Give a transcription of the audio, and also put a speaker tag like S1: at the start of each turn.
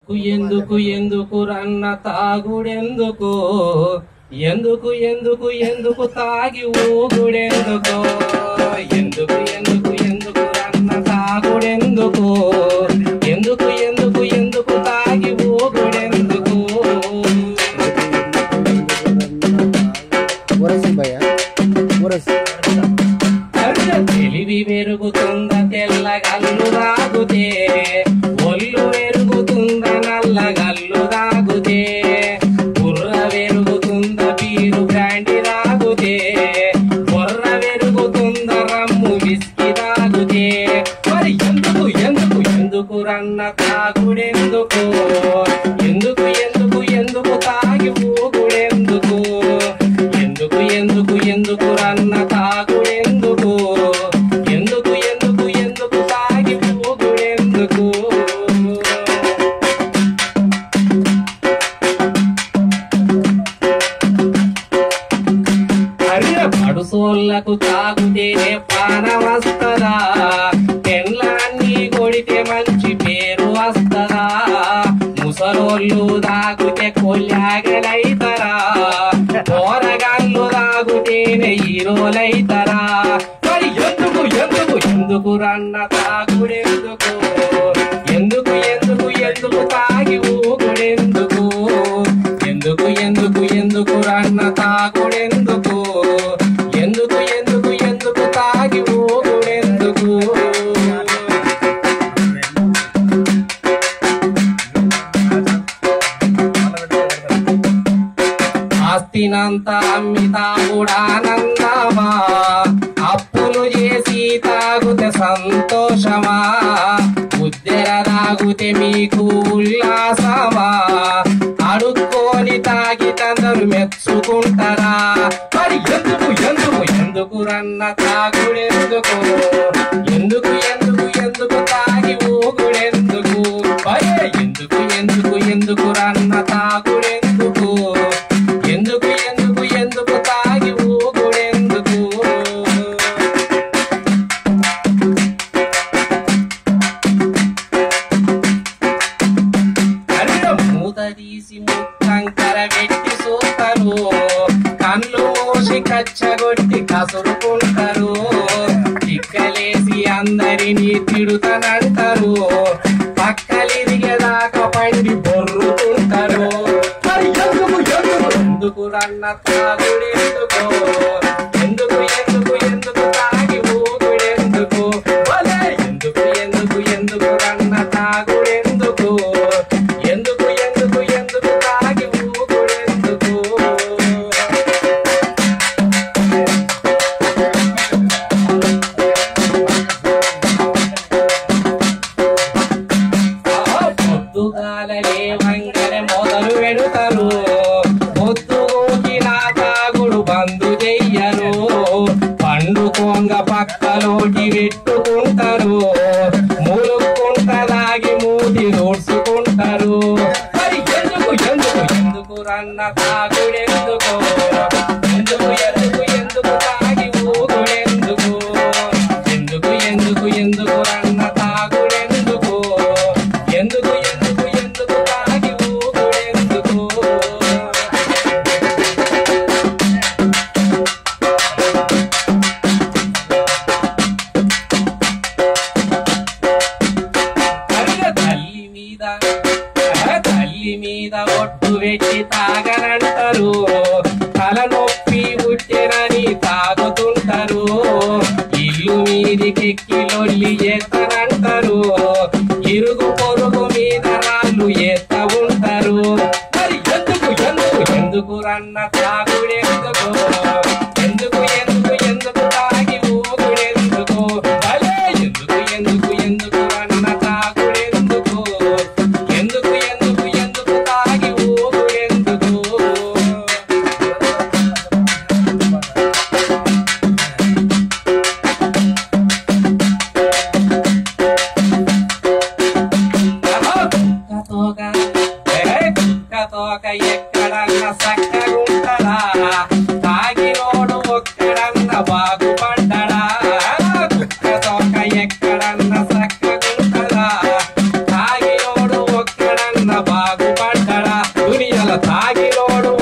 S1: ఎందుకు ఎందుకు రన్న తాగుడెందుకు ఎందుకు ఎందుకు ఎందుకు తాగి ఊగుడెందుకు ఎందుకు ఎందుకు ఎందుకు రన్న తాగుడెందుకు ఎందుకు ఎందుకు ఎందుకు తాగి ఊగుడెందుకు
S2: ఊరసి భయ్య ఊరసి
S1: తెలివి పెరుగుతుంద తెల్లగల్లు తాగుతే ఒళ్ళు పెరుగుతుంద నల్లగల్లు తాగుతే బుర్ర పెరుగుతుంద బీరు బ్రాండి తాగుతే బుర్ర పెరుగుతుంద రమ్ము విస్కి తాగుతే మరి ఎందుకు ఎందుకు ఎందుకు రన్న తాగుడెందుకు ఎందుకు ఎందుకు ఎందుకు తాగి ఊగుడెందుకు ఎందుకు ఎందుకు ఎందుకు రన్న తాగుడెందుకు ఎందుకు ఎందుకు ఎందుకు తాగి ఊగుడెందుకు అరే పడుసోళ్లకు తాగుతేనే ప్రాణం వస్తదా పెళ్ళాన్ని కొడితే మంచి పేరు వస్తదా ముసలోళ్ళు తాగుతే కొల్లాగలైతరా పోరగాళ్ళు తాగుతేనే హీరోలైతరా మరి ఎందుకు ఎందుకు ఎందుకు రన్న తాగుడెందుకు ఎందుకు ఎందుకు ఎందుకు తాగి ఊగుడెందుకు ఎందుకు ఎందుకు ఎందుకు రన్న తాగుడెందుకు ఎందుకు ఎందుకు ఎందుకు తాగి ఊగుడెందుకు ఆస్తినంత అమ్మి తాగుడానందమా అప్పులు చేసి తాగుతే సంతోషమా ఉద్దెర తాగుతే మీకు ఉల్లాసమా అడుక్కొని తాగి తందరు మెచ్చుకుంటారా మరి ఎందుకు ఎందుకు ఎందుకు రన్న తాగుడెందుకు ఎందుకు ఎందుకు ఎందుకు తాగి ఊగుడెందుకు మరి ఎందుకు ఎందుకు ఎందుకు రన్న తాగుడెందుకు ఎందుకు ఎందుకు ఎందుకు తాగి ఊగుడెందుకు కళ్ళ మూత తీసి ముక్కంకర పెట్టి చూస్తారు కళ్ళు మూసి కచ్చగొట్టి కసురుకుంటారు చిక్కలేసి అందరినీ తిడుతానంటారు పక్కలిరిగేదాకా పండి బొర్రుతుంటారు మరి ఎందుకు ఎందుకు ఎందుకు రన్న తాగుడెందుకు ఎందుకు ఎందుకు ఎందుకు తాగి ఊగుడెందుకు భలే ఎందుకు ఎందుకు ఎందుకు రన్న తాగుడెందుకు ఎందుకు ఎందుకు ఎందుకు తాగి ఊగుడెందుకు పొద్దుగాలనే వంగనే మొదలు పెడతారు పొద్దు నా తాగుడు బంధు చెయ్యరు పండుకోంగ పక్కలోకి పెట్టుకుంటారు మూలుక్కుంటలాగి మూతి రోడ్చుకుంటారు మరి ఎందుకు ఎందుకు ఎందుకు రన్న తాగుడెందుకు ఎందుకు ఎందుకు ఎందుకు తాగి ఊగుడెందుకు ఎందుకు ఎందుకు ఎందుకు రన్న తాగుడెందుకు ఎందుకు ఎందుకు ఎందుకు తాగి ఊగుడెందుకు కళ్ళ తల్లి మీద ఆ తల్లి మీద ఒట్టు పెట్టి తాగనంటారు తలనొప్పి పుట్టెనని తాగుతుంటారు ఇల్లు మీదికెక్కి లొల్లి ఎత్తనంటారు ఇరుగు పొరుగు మీద రాళ్ళు ఎత్త ఉంటారు మరి ఎందుకు ఎందుకు ఎందుకు రన్న తాగుడెందుకు ఎందుకు ఎందుకు ఎందుకు తాగి ఊగుడెందుకు భలే ఎందుకు ఎందుకు ఎందుకు రన్న తాగుడెందుకు ఎందుకు ఎందుకు ఎందుకు తాగి ఊగుడెందుకు కుక్కతోక ఏ కుక్కతోక ఎక్కడన్నా చక్కగుంటదా తాగినోడు